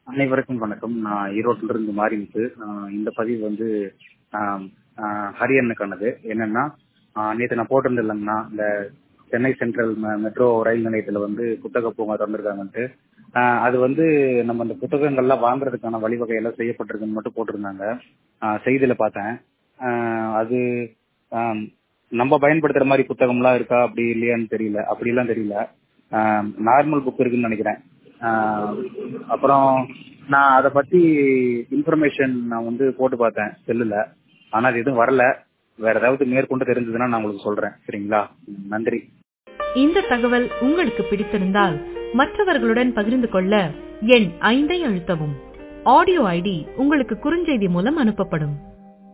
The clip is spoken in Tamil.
அனைவருக்கும் வணக்கம் நான் ஈரோட்டில இருந்து மாறிமுத்து ஆஹ் இந்த பதிவு வந்து ஆஹ் ஆஹ் ஹரியனுக்கானது என்னன்னா ஆஹ் நேத்து நான் போட்டிருந்தேன் இல்லைங்கண்ணா இந்த சென்னை சென்ட்ரல் மெ- மெட்ரோ ரயில் நிலையத்துல வந்து புத்தக பூங்கா திறந்திருக்காங்கன்ட்டு ஆஹ் அது வந்து நம்ம இந்த புத்தகங்கள்லாம் வாங்குறதுக்கான வழிவகை எல்லாம் செய்யப்பட்டிருக்குன்னு மட்டும் போட்டிருந்தாங்க ஆஹ் செய்தியில பார்த்தேன் ஆஹ் அது ஆஹ் நம்ம பயன்படுத்துற மாதிரி புத்தகம்லாம் இருக்கா அப்படி இல்லையான்னு தெரியல அப்படிலாம் தெரியல நார்மல் புக் இருக்குன்னு நினைக்கிறேன் ஆஹ் அப்புறம் நான் அதை பத்தி இன்ஃபர்மேஷன் நான் வந்து போட்டு பார்த்தேன் செல்லுல ஆனா அது எதுவும் வரல வேற ஏதாவது மேற்கொண்டு தெரிஞ்சதுன்னா நான் உங்களுக்கு சொல்றேன் சரிங்களா ம், நன்றி இந்த தகவல் உங்களுக்கு பிடித்திருந்தால் மற்றவர்களுடன் பகிர்ந்து கொள்ள எண் ஐந்தை அழுத்தவும் ஆடியோ ஐடி உங்களுக்கு குறுஞ்செய்தி மூலம் அனுப்பப்படும்